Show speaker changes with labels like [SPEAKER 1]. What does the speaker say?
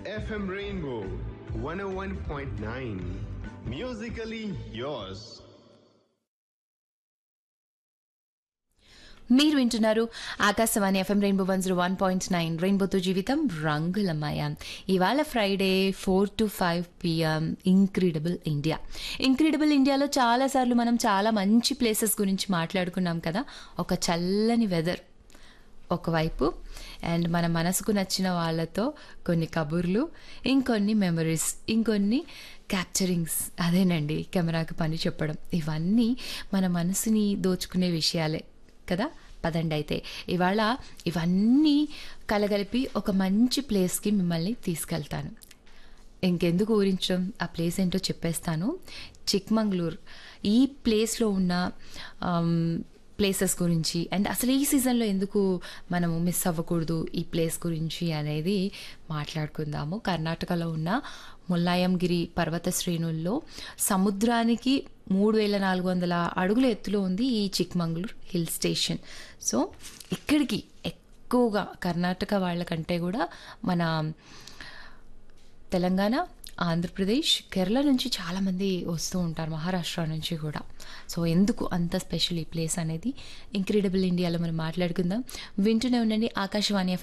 [SPEAKER 1] FM Rainbow 101.9. Musically yours.
[SPEAKER 2] మీరు వింటున్నారు Akashvani FM rainbow one zero one point nine రెయిన్బోతో జీవితం రంగులమయ ఇవాళ Friday four to five PM incredible India incredible ఇండియాలో చాలాసార్లు మనం చాలా మంచి ప్లేసెస్ గురించి మాట్లాడుకున్నాం కదా ఒక చల్లని వెదర్ ఒకవైపు అండ్ మన మనసుకు నచ్చిన వాళ్ళతో కొన్ని కబుర్లు ఇంకొన్ని మెమరీస్ ఇంకొన్ని క్యాప్చరింగ్స్ అదేనండి కెమెరాకి పని చెప్పడం ఇవన్నీ మన మనసుని దోచుకునే విషయాలే కదా పదండి అయితే ఇవాళ ఇవన్నీ కలగలిపి ఒక మంచి ప్లేస్కి మిమ్మల్ని తీసుకెళ్తాను ఇంకెందుకు ఊరించడం ఆ ప్లేస్ ఏంటో చెప్పేస్తాను చిక్మంగళూర్ ఈ ప్లేస్లో ఉన్న ప్లేసెస్ గురించి అండ్ అసలు ఈ సీజన్లో ఎందుకు మనము మిస్ అవ్వకూడదు ఈ ప్లేస్ గురించి అనేది మాట్లాడుకుందాము కర్ణాటకలో ఉన్న ముల్లాయంగిరి పర్వత శ్రేణుల్లో సముద్రానికి మూడు వేల నాలుగు వందల అడుగుల ఎత్తులో ఉంది ఈ చిక్మంగళూర్ హిల్ స్టేషన్ సో ఇక్కడికి ఎక్కువగా కర్ణాటక వాళ్ళకంటే కూడా మన తెలంగాణ ఆంధ్రప్రదేశ్ కేరళ నుంచి చాలామంది వస్తూ ఉంటారు మహారాష్ట్ర నుంచి కూడా సో ఎందుకు అంత స్పెషల్ ఈ ప్లేస్ అనేది ఇంక్రెడిబుల్ ఇండియాలో మనం మాట్లాడుకుందాం వింటూనే ఉండండి ఆకాశవాణి